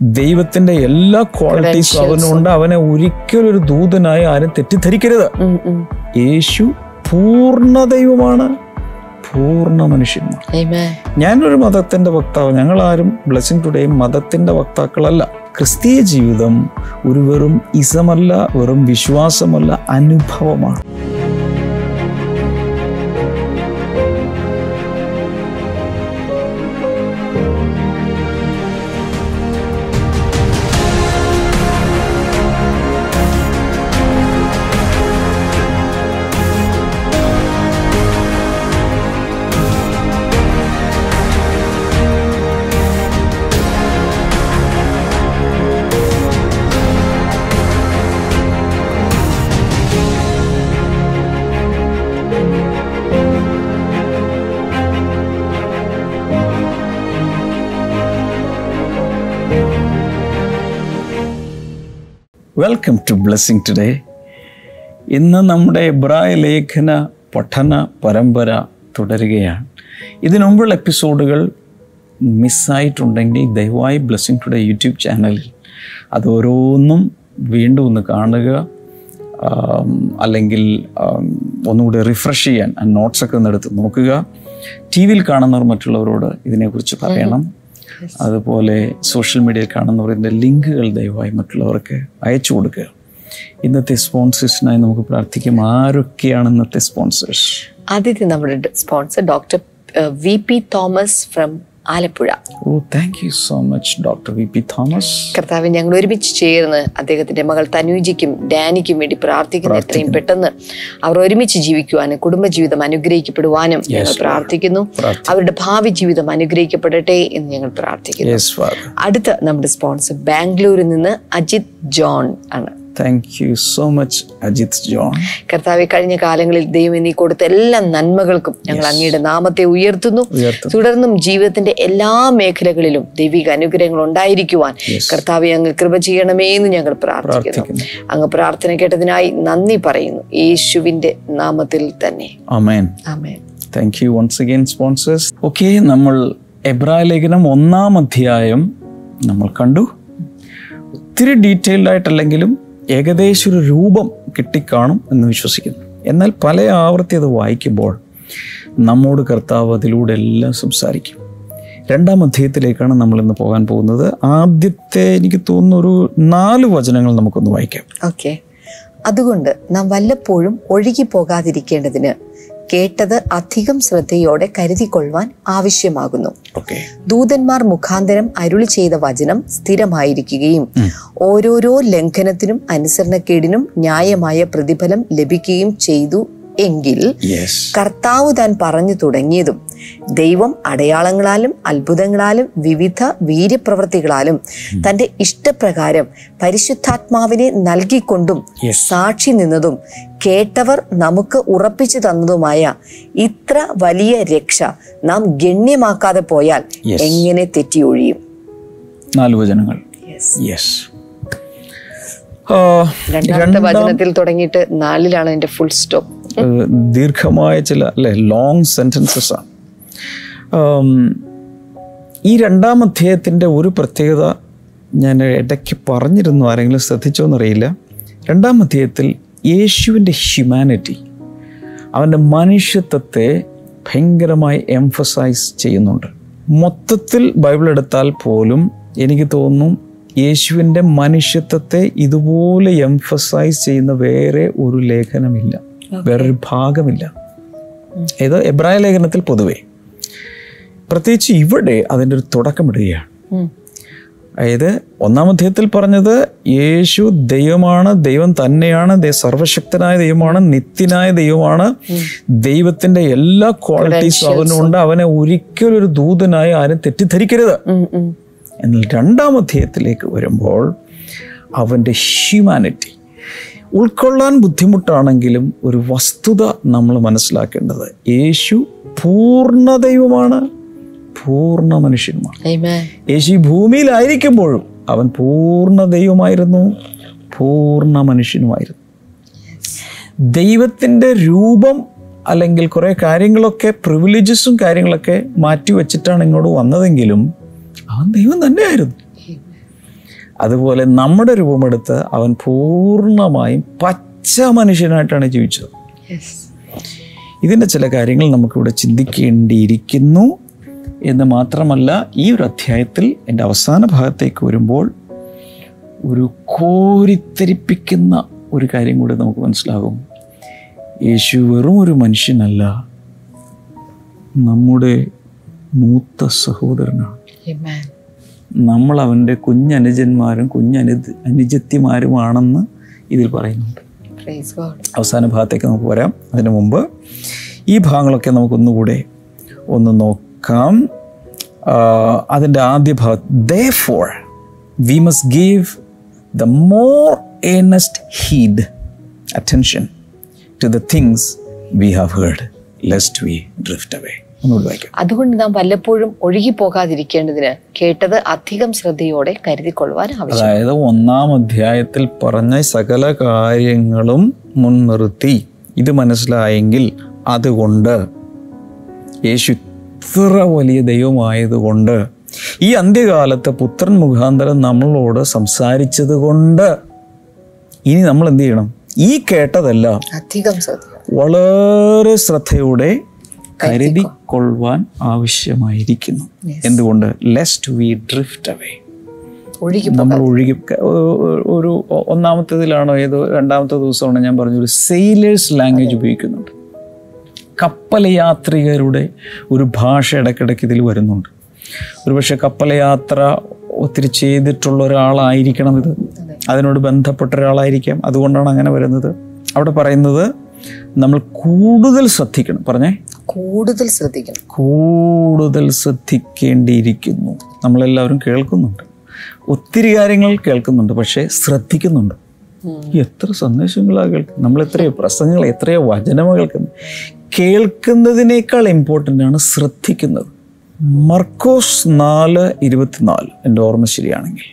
ദൈവത്തിന്റെ എല്ലാ ക്വാളിറ്റീസും അവനുണ്ട് അവനെ ഒരിക്കലും ഒരു ദൂതനായി ആരും തെറ്റിദ്ധരിക്കരുത് ഉം, ഉം. യേശു പൂർണ്ണ ദൈവമാണ് പൂർണ്ണ മനുഷ്യന്മാർ Amen. ഞാനൊരു മതത്തിന്റെ വക്താവ് ഞങ്ങൾ ആരും ബ്ലെസ്സിങ് ടുഡേയും മതത്തിന്റെ വക്താക്കളല്ല ക്രിസ്തീയ ജീവിതം ഒരു വെറും ഇസമല്ല വെറും വിശ്വാസമല്ല അനുഭവമാണ് വെൽക്കം ടു ബ്ലെസ്സിങ് ടുഡേ ഇന്ന് നമ്മുടെ എബ്രായ ലേഖന പഠന പരമ്പര തുടരുകയാണ് ഇതിനു മുമ്പുള്ള എപ്പിസോഡുകൾ മിസ്സായിട്ടുണ്ടെങ്കിൽ ദയവായി ബ്ലെസ്സിങ് ടുഡേ യൂട്യൂബ് ചാനലിൽ അത് ഓരോന്നും വീണ്ടും ഒന്ന് കാണുക ആം, അല്ലെങ്കിൽ ആം, ഒന്നുകൂടി റിഫ്രഷ് ചെയ്യാൻ ആ നോട്ട്സൊക്കെ ഒന്ന് എടുത്ത് നോക്കുക ടി വിയിൽ കാണുന്നവർ മറ്റുള്ളവരോട് ഇതിനെക്കുറിച്ച് പറയണം അതുപോലെ സോഷ്യൽ മീഡിയയിൽ കാണുന്നവർ ഇതിൻ്റെ ലിങ്കുകൾ ദയവായി മറ്റുള്ളവർക്ക് അയച്ചു കൊടുക്കുക ഇന്നത്തെ സ്പോൺസേഴ്സിനായി നമുക്ക് പ്രാർത്ഥിക്കാം ആരൊക്കെയാണ് ഇന്നത്തെ സ്പോൺസേഴ്സ് ആദ്യത്തെ നമ്മുടെ sponsor doctor V P Thomas from Alappuzha oh thank you so much doctor V P Thomas കർത്താവ് ഞങ്ങൾ ഒരുമിച്ച് ചേർന്ന് അദ്ദേഹത്തിന്റെ മകൾ തനൂജിക്കും ഡാനിക്കും വേണ്ടി പ്രാർത്ഥിക്കുന്നു എത്രയും പെട്ടെന്ന് അവർ ഒരുമിച്ച് ജീവിക്കുവാനും കുടുംബജീവിതം അനുഗ്രഹിക്കപ്പെടുവാനും ഞങ്ങൾ പ്രാർത്ഥിക്കുന്നു അവരുടെ ഭാവി ജീവിതം അനുഗ്രഹിക്കപ്പെടട്ടെ എന്ന് ഞങ്ങൾ പ്രാർത്ഥിക്കുന്നു യെസ് ഫാദർ അടുത്ത നമ്മുടെ സ്പോൺസർ ബാംഗ്ലൂരിൽ നിന്ന് അജിത് ജോൺ ആണ് thank you so much Ajith John കർത്താവെ കഴിഞ്ഞ കാലങ്ങളിൽ ദൈവം നീ കൊടുത്ത എല്ലാ നന്മകൾക്കും ഞങ്ങൾ അങ്ങയുടെ നാമത്തെ ഉയർത്തുന്നു ഉയർത്തുന്നു. തുടർന്നും ജീവിതത്തിന്റെ എല്ലാ മേഖലകളിലും ദൈവിക അനുഗ്രഹങ്ങൾ ഉണ്ടായിരിക്കുവാൻ കർത്താവെ അങ്ങ് കൃപ ചെയ്യണമേ എന്ന് ഞങ്ങൾ പ്രാർത്ഥിക്കുന്നു പ്രാർത്ഥിക്കുന്നു. അങ്ങ് പ്രാർത്ഥന കേട്ടതിനായി നന്ദി പറയുന്നു യേശുവിന്റെ നാമത്തിൽ തന്നെ amen amen thank you once again sponsors okay നമ്മൾ എബ്രായ ലേഖനം ഒന്നാം അധ്യായം നമ്മൾ കണ്ടു ഒത്തിരി ഡീറ്റെയിൽഡ് ആയിട്ടല്ലെങ്കിലും ഏകദേശം ഒരു രൂപം കിട്ടിക്കാണും എന്ന് വിശ്വസിക്കുന്നു എന്നാൽ പല ആവർത്തി അത് വായിക്കുമ്പോൾ നമ്മോട് കർത്താവ് അതിലൂടെ എല്ലാം സംസാരിക്കും രണ്ടാം അധ്യായത്തിലേക്കാണ് നമ്മൾ ഇന്ന് പോകാൻ പോകുന്നത് ആദ്യത്തെ എനിക്ക് തോന്നുന്നു ഒരു നാല് വചനങ്ങൾ നമുക്കൊന്ന് വായിക്കാം ഓക്കെ അതുകൊണ്ട് നാം വല്ലപ്പോഴും ഒഴുകി പോകാതിരിക്കേണ്ടതിന് കേട്ടത് അധികം ശ്രദ്ധയോടെ കരുതിക്കൊള്ളുവാൻ ആവശ്യമാകുന്നു ഓക്കെ ദൂതന്മാർ മുഖാന്തരം അരുളി ചെയ്ത വചനം സ്ഥിരമായിരിക്കുകയും ഓരോരോ ലംഘനത്തിനും അനുസരണക്കേടിനും ന്യായമായ പ്രതിഫലം ലഭിക്കുകയും ചെയ്തു എങ്കിൽ യെസ് കർത്താവ് താൻ പറഞ്ഞു തുടങ്ങിയതും ദൈവം അടയാളങ്ങളാലും അത്ഭുതങ്ങളാലും വിവിധ വീര്യപ്രവൃത്തികളാലും തന്റെ ഇഷ്ടപ്രകാരം പരിശുദ്ധാത്മാവിനെ നൽകിക്കൊണ്ടും സാക്ഷി നിന്നതും കേട്ടവർ നമുക്ക് ഉറപ്പിച്ചു തന്നതുമായ ഇത്ര വലിയ രക്ഷ നാം ഗണ്യമാക്കാതെ പോയാൽ എങ്ങനെ തെറ്റിയൊഴിയും നാല് വചനങ്ങൾ യെസ് രണ്ടാമത്തെ വചനത്തിൽ തുടങ്ങിയിട്ട് നാലിലാണ് എന്റെ ഫുൾ സ്റ്റോപ്പ് ഏഹ് ദീർഘമായ ചില അല്ലെ ലോങ് സെൻറ്റൻസസ് ആണ് ആം, ഈ രണ്ടാം അധ്യായത്തിൻ്റെ ഒരു പ്രത്യേകത ഞാൻ ഇടയ്ക്ക് പറഞ്ഞിരുന്നു ആരെങ്കിലും ശ്രദ്ധിച്ചോ എന്നറിയില്ല രണ്ടാം അധ്യായത്തിൽ യേശുവിൻ്റെ ഹ്യൂമാനിറ്റി അവൻ്റെ മനുഷ്യത്വത്തെ ഭയങ്കരമായി എംഫസൈസ് ചെയ്യുന്നുണ്ട് മൊത്തത്തിൽ ബൈബിൾ എടുത്താൽ പോലും എനിക്ക് തോന്നുന്നു യേശുവിൻ്റെ മനുഷ്യത്വത്തെ ഇതുപോലെ എംഫസൈസ് ചെയ്യുന്ന വേറെ ഒരു ലേഖനമില്ല വേറൊരു ഭാഗമില്ല ഇത് എബ്രായ ലേഖനത്തിൽ പൊതുവേ പ്രത്യേകിച്ച് ഇവിടെ അതിൻ്റെ ഒരു തുടക്കമിടുകയാണ് അതായത് ഒന്നാം അധ്യായത്തിൽ പറഞ്ഞത് യേശു ദൈവമാണ് ദൈവം തന്നെയാണ് ദൈ- സർവശക്തനായ ദൈവമാണ് നിത്യനായ ദൈവമാണ് ദൈവത്തിന്റെ എല്ലാ ക്വാളിറ്റീസും അവനുണ്ട് അവനെ ഒരിക്കലും ഒരു ദൂതനായി ആരും തെറ്റിദ്ധരിക്കരുത് എന്നാൽ രണ്ടാം അധ്യായത്തിലേക്ക് വരുമ്പോൾ അവൻ്റെ ഹ്യൂമാനിറ്റി ഉൾക്കൊള്ളാൻ ബുദ്ധിമുട്ടാണെങ്കിലും ഒരു വസ്തുത നമ്മൾ മനസ്സിലാക്കേണ്ടത് യേശു പൂർണ്ണ ദൈവമാണ് പൂർണ്ണ മനുഷ്യനുമാണ് യേശു ഈ ഭൂമിയിലായിരിക്കുമ്പോഴും അവൻ പൂർണ്ണ ദൈവമായിരുന്നു പൂർണ്ണ മനുഷ്യനുമായിരുന്നു ദൈവത്തിൻ്റെ രൂപം അല്ലെങ്കിൽ കുറേ കാര്യങ്ങളൊക്കെ പ്രിവിലേജസും കാര്യങ്ങളൊക്കെ മാറ്റി വെച്ചിട്ടാണ് ഇങ്ങോട്ട് വന്നതെങ്കിലും അവൻ ദൈവം തന്നെയായിരുന്നു അതുപോലെ നമ്മുടെ രൂപമെടുത്ത് അവൻ പൂർണ്ണമായും പച്ച മനുഷ്യനായിട്ടാണ് ജീവിച്ചത് ഇതിൻ്റെ ചില കാര്യങ്ങൾ നമുക്കിവിടെ ചിന്തിക്കേണ്ടിയിരിക്കുന്നു എന്ന് മാത്രമല്ല ഈ ഒരു അധ്യായത്തിൽ എൻ്റെ അവസാന ഭാഗത്തേക്ക് വരുമ്പോൾ ഒരു കോരിത്തരിപ്പിക്കുന്ന ഒരു കാര്യം കൂടി നമുക്ക് മനസ്സിലാകും യേശു വെറും ഒരു മനുഷ്യനല്ല നമ്മുടെ മൂത്ത സഹോദരനാണ് Amen. നമ്മൾ അവൻ്റെ കുഞ്ഞനുജന്മാരും കുഞ്ഞനു അനുജത്തിമാരുമാണെന്ന് ഇതിൽ പറയുന്നുണ്ട് Praise God. അവസാന ഭാഗത്തേക്ക് നമുക്ക് വരാം അതിനു മുമ്പ് ഈ ഭാഗങ്ങളൊക്കെ നമുക്കൊന്നുകൂടെ ഒന്ന് നോക്കാം അതിൻ്റെ ആദ്യ ഭാഗം therefore we must give the more earnest heed attention to the things we have heard lest we drift away ഒന്നുകൂടി വായിക്കാം അതുകൊണ്ട് നാം വല്ലപ്പോഴും ഒഴുകി പോകാതിരിക്കേണ്ടതിന് കേട്ടത് അധികം ശ്രദ്ധയോടെ കരുതിക്കൊള്ളുവാൻ ആവശ്യം അതായത് ഒന്നാം അധ്യായത്തിൽ പറഞ്ഞ സകല കാര്യങ്ങളും മുൻനിർത്തി ഇത് മനസ്സിലായെങ്കിൽ അതുകൊണ്ട് യേശു ഇത്ര വലിയ ദൈവമായതുകൊണ്ട് ഈ അന്ത്യകാലത്ത് പുത്രൻ മുഖാന്തരം നമ്മളോട് സംസാരിച്ചത് കൊണ്ട് ഇനി നമ്മൾ എന്ത് ചെയ്യണം ഈ കേട്ടതെല്ലാം അധികം ശ്രദ്ധ വളരെ ശ്രദ്ധയോടെ കരുതിക്കൊള്ളുവാൻ ആവശ്യമായിരിക്കുന്നു എന്തുകൊണ്ട് ലെസ്റ്റ് വി ഡ്രിഫ്റ്റ് അവേ ഒഴുകി നമ്മൾ ഒഴുകി ഒരു ഒന്നാമത്തേതിലാണോ ഏതോ രണ്ടാമത്തെ ദിവസമാണ് ഞാൻ പറഞ്ഞു ഒരു സെയിലേഴ്സ് ലാംഗ്വേജ് ഉപയോഗിക്കുന്നുണ്ട് കപ്പൽ യാത്രികരുടെ ഒരു ഭാഷ ഇടയ്ക്കിടയ്ക്ക് ഇതിൽ വരുന്നുണ്ട് ഒരുപക്ഷെ കപ്പൽ യാത്ര ഒത്തിരി ചെയ്തിട്ടുള്ള ഒരാളായിരിക്കണം ഇത് അതിനോട് ബന്ധപ്പെട്ട ഒരാളായിരിക്കാം അതുകൊണ്ടാണ് അങ്ങനെ വരുന്നത് അവിടെ പറയുന്നത് നമ്മൾ കൂടുതൽ ശ്രദ്ധിക്കണം പറഞ്ഞേ കൂടുതൽ ശ്രദ്ധിക്കണം കൂടുതൽ ശ്രദ്ധിക്കേണ്ടിയിരിക്കുന്നു നമ്മളെല്ലാവരും കേൾക്കുന്നുണ്ട് ഒത്തിരി കാര്യങ്ങൾ കേൾക്കുന്നുണ്ട് പക്ഷേ ശ്രദ്ധിക്കുന്നുണ്ട് എത്ര സന്ദേശങ്ങളാണ് കേൾക്കുന്നത് നമ്മൾ എത്രയോ പ്രസംഗങ്ങൾ എത്രയോ വചനങ്ങൾ കേൾക്കുന്നു കേൾക്കുന്നതിനേക്കാൾ ഇമ്പോർട്ടൻ്റ് ആണ് ശ്രദ്ധിക്കുന്നത് മർക്കോസ് നാല് ഇരുപത്തിനാല് എൻ്റെ ഓർമ്മ ശരിയാണെങ്കിൽ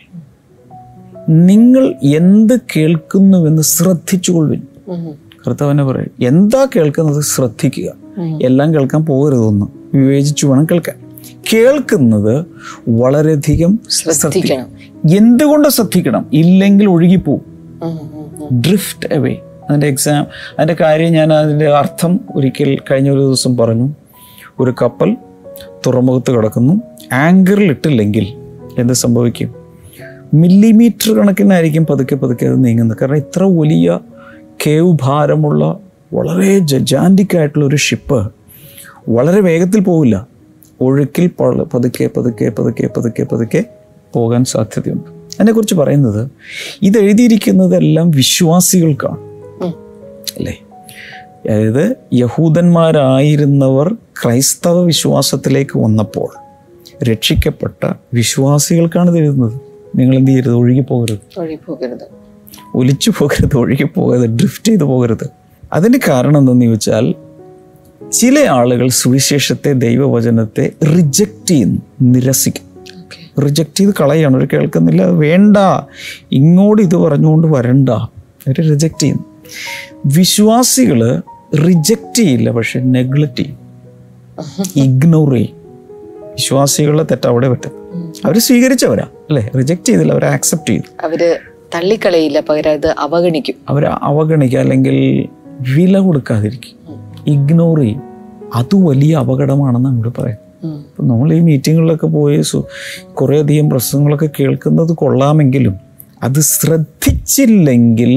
നിങ്ങൾ എന്ത് കേൾക്കുന്നുവെന്ന് ശ്രദ്ധിച്ചുകൊള്ളുവിൻ കർത്താവിനെ പറയും എന്താ കേൾക്കുന്നത് ശ്രദ്ധിക്കുക എല്ലാം കേൾക്കാൻ പോകരുതൊന്ന് വിവേചിച്ചു വേണം കേൾക്കാൻ കേൾക്കുന്നത് വളരെയധികം ശ്രദ്ധിക്കണം എന്തുകൊണ്ട് ശ്രദ്ധിക്കണം ഇല്ലെങ്കിൽ ഒഴുകിപ്പോവും ഉം, ഉം, ഉം. ഡ്രിഫ്റ്റ് അവേ അതിൻ്റെ എക്സാം അതിൻ്റെ കാര്യം ഞാൻ അതിൻ്റെ അർത്ഥം ഒരിക്കൽ കഴിഞ്ഞ ഒരു ദിവസം പറഞ്ഞു ഒരു കപ്പൽ തുറമുഖത്ത് കിടക്കുന്നു ആങ്കറിൽ ഇട്ടില്ലെങ്കിൽ എന്ത് സംഭവിക്കും മില്ലിമീറ്റർ കണക്കിനായിരിക്കും പതുക്കെ പതുക്കെ അത് നീങ്ങുന്നത് കാരണം ഇത്ര വലിയ കേവ് ഭാരമുള്ള വളരെ ജജാൻറ്റിക് ആയിട്ടുള്ള ഒരു ഷിപ്പ് വളരെ വേഗത്തിൽ പോവില്ല ഒഴുക്കിൽ പ- പതുക്കെ പതുക്കെ പതുക്കെ പതുക്കെ പതുക്കെ പോകാൻ സാധ്യതയുണ്ട് അതിനെക്കുറിച്ച് പറയുന്നത് ഇത് എഴുതിയിരിക്കുന്നതെല്ലാം വിശ്വാസികൾക്കാണ് ഉം. അല്ലേ അതായത് യഹൂദന്മാരായിരുന്നവർ ക്രൈസ്തവ വിശ്വാസത്തിലേക്ക് വന്നപ്പോൾ രക്ഷിക്കപ്പെട്ട വിശ്വാസികൾക്കാണ് ഇത് എഴുതുന്നത് നിങ്ങൾ എന്ത് ചെയ്യരുത് ഒഴുകി പോകരുത് ഒഴുകി പോകരുത് ഒലിച്ചു പോകരുത് ഒഴുകി പോകരുത് ഡ്രിഫ്റ്റ് ചെയ്ത് പോകരുത് അതിന് കാരണം എന്തെന്ന് ചോദിച്ചാൽ ചില ആളുകൾ സുവിശേഷത്തെ ദൈവവചനത്തെ റിജക്റ്റ് ചെയ്യുന്നു നിരസിക്കും ഓക്കെ റിജക്റ്റ് ചെയ്ത് കളയാണ് അവർ കേൾക്കുന്നില്ല വേണ്ട ഇങ്ങോട്ട് ഇത് പറഞ്ഞുകൊണ്ട് വരണ്ട അവർ റിജക്റ്റ് ചെയ്യുന്നു വിശ്വാസികൾ റിജക്റ്റ് ചെയ്യില്ല പക്ഷെ നെഗ്ലക്റ്റ് ചെയ്യും ഇഗ്നോർ ചെയ്യും വിശ്വാസികളുടെ തെറ്റ് അവിടെ പറ്റും അവർ സ്വീകരിച്ചവരാ അല്ലേ റിജക്റ്റ് ചെയ്തില്ല അവർ ആക്സെപ്റ്റ് ചെയ്തു അവര് തള്ളിക്കളയില്ല പകരം അത് അവഗണിക്കും അവർ അവഗണിക്കുക അല്ലെങ്കിൽ വില കൊടുക്കാതിരിക്കും ഇഗ്നോർ ചെയ്യും അത് വലിയ അപകടമാണെന്ന് നമ്മൾ പറയാം ഉം. അപ്പം നമ്മൾ ഈ മീറ്റിങ്ങുകളിലൊക്കെ പോയി സു- കുറേയധികം പ്രസംഗങ്ങളൊക്കെ കേൾക്കുന്നത് കൊള്ളാമെങ്കിലും അത് ശ്രദ്ധിച്ചില്ലെങ്കിൽ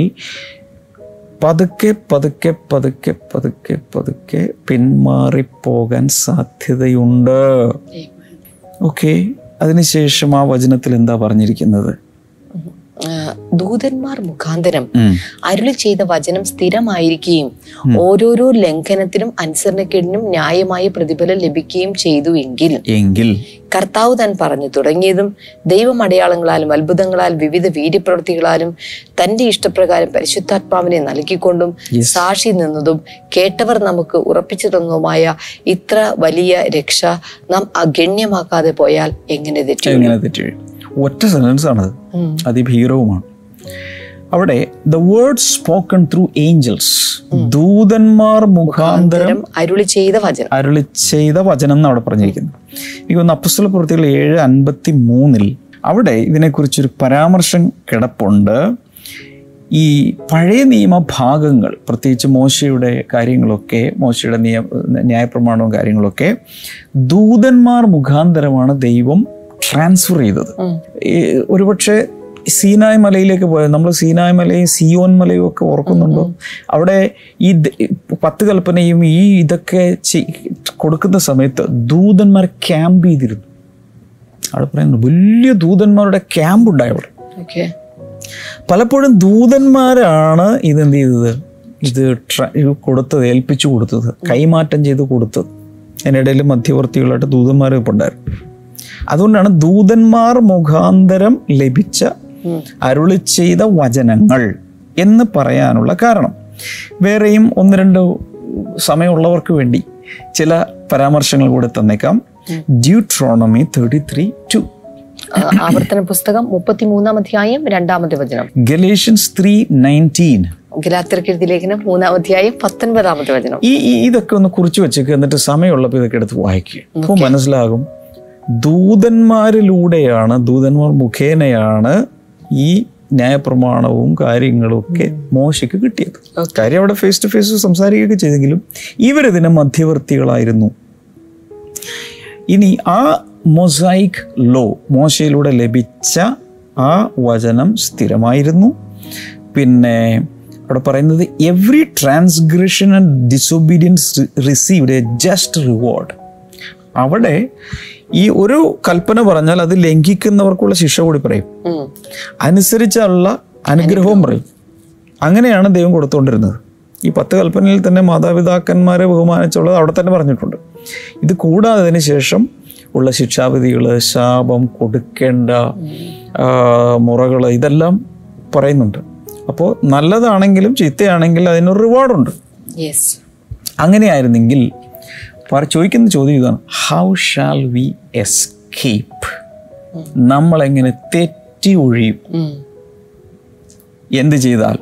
പതുക്കെ പതുക്കെ പതുക്കെ പതുക്കെ പതുക്കെ പിന്മാറിപ്പോകാൻ സാധ്യതയുണ്ട് ഓക്കെ അതിനുശേഷം ആ വചനത്തിൽ എന്താ പറഞ്ഞിരിക്കുന്നത് ആ, ദൂതന്മാർ മുഖാന്തരം അരുളി ചെയ്ത വചനം സ്ഥിരമായിരിക്കുകയും ഓരോരോ ലംഘനത്തിനും അനുസരണക്കേടിനും ന്യായമായ പ്രതിഫലം ലഭിക്കുകയും ചെയ്തു എങ്കിൽ എങ്കിൽ കർത്താവ് താൻ പറഞ്ഞു തുടങ്ങിയതും ദൈവം അടയാളങ്ങളാലും അത്ഭുതങ്ങളാലും വിവിധ വീര്യപ്രവൃത്തികളാലും തന്റെ ഇഷ്ടപ്രകാരം പരിശുദ്ധാത്മാവിനെ നൽകിക്കൊണ്ടും സാക്ഷി നിന്നതും കേട്ടവർ നമുക്ക് ഉറപ്പിച്ചു തന്നതുമായ ഇത്ര വലിയ രക്ഷ നാം അഗണ്യമാക്കാതെ പോയാൽ എങ്ങനെ തെറ്റും എങ്ങനെ തെറ്റി ഒറ്റ സെന്റൻസ് ആണത് അതിഭീകരവുമാണ് അവിടെ the word spoken through angels ദൂതന്മാർ മുഖാന്തരം അന്തരം അരുളി ചെയ്ത വചനം അരുളി ചെയ്ത വചനം എന്ന് അവിടെ പറഞ്ഞിരിക്കുന്നത് എനിക്ക് തോന്നുന്നു അപ്പസ്തല പ്രവൃത്തികൾ ഏഴ് അൻപത്തി മൂന്നിൽ അവിടെ ഇതിനെക്കുറിച്ചൊരു പരാമർശം കിടപ്പുണ്ട് ഈ പഴയ നിയമ ഭാഗങ്ങൾ പ്രത്യേകിച്ച് മോശയുടെ കാര്യങ്ങളൊക്കെ മോശയുടെ നിയ ന്യായപ്രമാണവും കാര്യങ്ങളൊക്കെ ദൂതന്മാർ മുഖാന്തരമാണ് ദൈവം ട്രാൻസ്ഫർ ചെയ്തത് ഈ ഒരുപക്ഷെ സീനായ് മലയിലേക്ക് പോയത് നമ്മൾ സീനായ് മലയും സിയോൻ മലയും ഒക്കെ ഓർക്കുന്നുണ്ടോ അവിടെ ഈ ദ- പത്ത് കൽപ്പനയും ഈ ഇതൊക്കെ ചെയ്- കൊടുക്കുന്ന സമയത്ത് ദൂതന്മാർ ക്യാമ്പ് ചെയ്തിരുന്നു അവിടെ പറയുന്നു വലിയ ദൂതന്മാരുടെ ക്യാമ്പ് ഉണ്ടായി അവിടെ ഓക്കെ പലപ്പോഴും ദൂതന്മാരാണ് ഇത് എന്ത് ചെയ്തത് ഇത് ട്ര- ഇത് കൊടുത്തത് ഏൽപ്പിച്ചു കൊടുത്തത് കൈമാറ്റം ചെയ്ത് കൊടുത്തത് അതിനിടയിൽ മധ്യവർത്തികളായിട്ട് ദൂതന്മാർ ഇപ്പോൾ ഉണ്ടായിരുന്നു അതുകൊണ്ടാണ് ദൂതന്മാർ മുഖാന്തരം ലഭിച്ച അരുളി ചെയ്ത വചനങ്ങൾ എന്ന് പറയാനുള്ള കാരണം വേറെയും ഒന്ന് രണ്ട് സമയമുള്ളവർക്ക് വേണ്ടി ചില പരാമർശങ്ങൾ കൂടെ തന്നേക്കാം ഡ്യൂട്രോണമി തേർട്ടി ത്രീ ടു ആവർത്തന പുസ്തകം മുപ്പത്തിമൂന്നാം അധ്യായം രണ്ടാമത്തെ വചനം ഗലേഷ്യൻസ് ത്രീ നയൻറ്റീൻ ഗലാത്തിർക്കെഴുതി ലേഖനം മൂന്നാം അധ്യായം പത്തൊൻപതാമത്തെ വചനം ഈ ഈ- ഇതൊക്കെ ഒന്ന് കുറിച്ച് വെച്ചേക്ക് എന്നിട്ട് സമയമുള്ളപ്പോൾ ഇതൊക്കെ എടുത്ത് വായിക്കുക അപ്പോൾ മനസ്സിലാകും ദൂതന്മാരിലൂടെയാണ് ദൂതന്മാർ മുഖേനയാണ് ഈ ന്യായപ്രമാണവും കാര്യങ്ങളും ഒക്കെ മോശയ്ക്ക് കിട്ടിയത് കാര്യം അവിടെ ഫേസ് ടു ഫേസ് സംസാരിക്കുകയൊക്കെ ചെയ്തെങ്കിലും ഇവരിതിന് മധ്യവർത്തികളായിരുന്നു ഇനി ആ മൊസൈക്ക് ലോ മോശയിലൂടെ ലഭിച്ച ആ വചനം സ്ഥിരമായിരുന്നു പിന്നെ അവിടെ പറയുന്നത് every transgression and disobedience received a just reward അവിടെ ഈ ഒരു കൽപ്പന പറഞ്ഞാൽ അത് ലംഘിക്കുന്നവർക്കുള്ള ശിക്ഷ കൂടി പറയും ഉം. അനുസരിച്ചുള്ള അനുഗ്രഹവും പറയും അങ്ങനെയാണ് ദൈവം കൊടുത്തുകൊണ്ടിരുന്നത് ഈ പത്ത് കൽപ്പനയിൽ തന്നെ മാതാപിതാക്കന്മാരെ ബഹുമാനിച്ചുള്ളത് അവിടെ തന്നെ പറഞ്ഞിട്ടുണ്ട് ഇത് കൂടാതെ അതിന് ശേഷം ഉള്ള ശിക്ഷാവിധികൾ ശാപം കൊടുക്കേണ്ട മുറകൾ ഇതെല്ലാം പറയുന്നുണ്ട് അപ്പോൾ നല്ലതാണെങ്കിലും ചീത്തയാണെങ്കിലും അതിനൊരു റിവാർഡുണ്ട് യെസ് അങ്ങനെയായിരുന്നെങ്കിൽ പറ ചോദിക്കുന്ന ചോദ്യം ഇതാണ് ഹൗ ഷാൽ വി എസ്കേപ്പ് നമ്മളെങ്ങനെ തെറ്റി ഒഴിയും ഉം. എന്ത് ചെയ്താൽ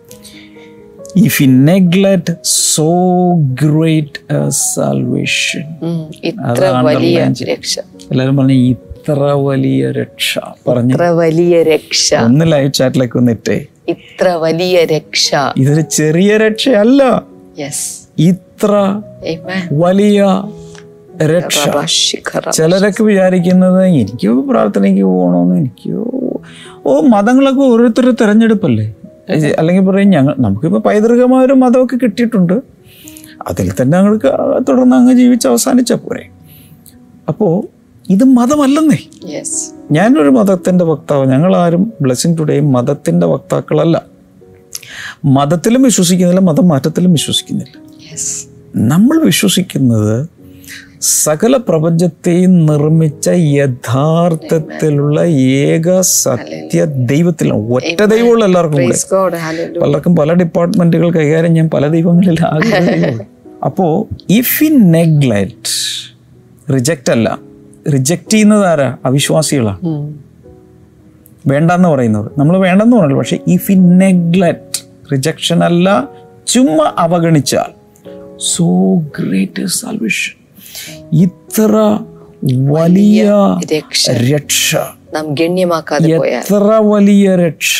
if you neglect so great salvation ഉം. ഇത്ര വലിയ രക്ഷ എല്ലാവരും പറഞ്ഞു ഇത്ര വലിയ രക്ഷ പറഞ്ഞു ഇത്ര വലിയ രക്ഷ ഒന്ന് ലൈവ് ചാറ്റിലേക്ക് വന്നിട്ടേ ഇത്ര വലിയ രക്ഷ ഇതൊരു ചെറിയ രക്ഷയല്ല യെസ് ഇത്ര വലിയ രക്ഷ ചിലരൊക്കെ വിചാരിക്കുന്നത് എനിക്ക് പ്രാർത്ഥനയ്ക്ക് പോകണമെന്ന് എനിക്ക് ഓ മതങ്ങളൊക്കെ ഓരോരുത്തരുടെ തിരഞ്ഞെടുപ്പല്ലേ ഏ, അല്ലെങ്കിൽ പറയും ഞങ്ങൾ നമുക്കിപ്പോൾ പൈതൃകമായ ഒരു മതമൊക്കെ കിട്ടിയിട്ടുണ്ട് അതിൽ തന്നെ ഞങ്ങൾക്ക് തുടർന്ന് അങ്ങ് ജീവിച്ച് അവസാനിച്ച പോരെ അപ്പോൾ ഇത് മതമല്ലെന്നേ യെസ് ഞാനൊരു മതത്തിൻ്റെ വക്താവ് ഞങ്ങളാരും ബ്ലെസ്സിങ് ടുഡേയും മതത്തിൻ്റെ വക്താക്കളല്ല മതത്തിലും വിശ്വസിക്കുന്നില്ല മതം മാറ്റത്തിലും വിശ്വസിക്കുന്നില്ല യെസ് നമ്മൾ വിശ്വസിക്കുന്നത് സകല പ്രപഞ്ചത്തെയും നിർമ്മിച്ച യഥാർത്ഥത്തിലുള്ള ഏക സത്യ ദൈവത്തിലാണ് ഒറ്റ ദൈവമുള്ള എല്ലാവർക്കും കൂടെ പ്രൈസ് ഗോഡ് ഹല്ലേലൂയ പലർക്കും പല ഡിപ്പാർട്ട്മെന്റുകൾ കൈകാര്യം ചെയ്യാൻ പല ദൈവങ്ങളിൽ ആഗ്രഹമുണ്ട് അപ്പോൾ ഇഫ് ഇൻ നെഗ്ലക്റ്റ് റിജക്റ്റ് അല്ല റിജക്റ്റ് ചെയ്യുന്നത് ആരാ അവിശ്വാസികളാണ് ഉം. വേണ്ടെന്ന് പറയുന്നത് നമ്മൾ വേണ്ടെന്ന് പറഞ്ഞല്ലോ പക്ഷെ ഇഫ് ഇൻ നെഗ്ലക്റ്റ് റിജക്ഷൻ അല്ല ചുമ്മാ അവഗണിച്ചാൽ സോ ഗ്രേറ്റ് സാൽവേഷൻ ഇത്ര വലിയ രക്ഷ രക്ഷ നാം ഗണ്യമാക്കാതെ പോയാൽ എത്ര വലിയ രക്ഷ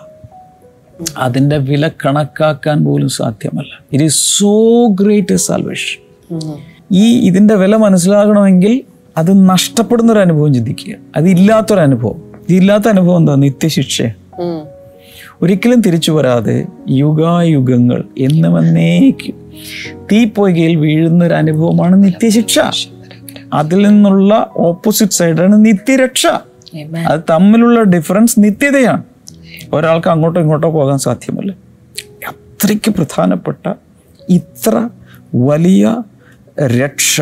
അതിന്റെ വില കണക്കാക്കാൻ പോലും സാധ്യമല്ല it is so great salvation ഉം. ഈ ഇതിന്റെ വില മനസ്സിലാകണമെങ്കിൽ അത് നഷ്ടപ്പെടുന്ന ഒരു അനുഭവം ചിന്തിക്കുക അത് ഇല്ലാത്തൊരു അനുഭവം ഇതില്ലാത്ത അനുഭവം എന്താ നിത്യശിക്ഷ ഉം. ഒരിക്കലും തിരിച്ചു വരാതെ യുഗായുഗങ്ങൾ എന്നും എന്നേക്കും തീപ്പൊയ്കയിൽ വീഴുന്ന ഒരു അനുഭവമാണ് നിത്യശിക്ഷ അതിൽ നിന്നുള്ള ഓപ്പോസിറ്റ് സൈഡാണ് നിത്യരക്ഷ Amen. അത് തമ്മിലുള്ള ഡിഫറൻസ് നിത്യതയാണ് ഒരാൾക്ക് അങ്ങോട്ടോ ഇങ്ങോട്ടോ പോകാൻ സാധ്യമല്ല അത്രയ്ക്ക് പ്രധാനപ്പെട്ട ഇത്ര വലിയ രക്ഷ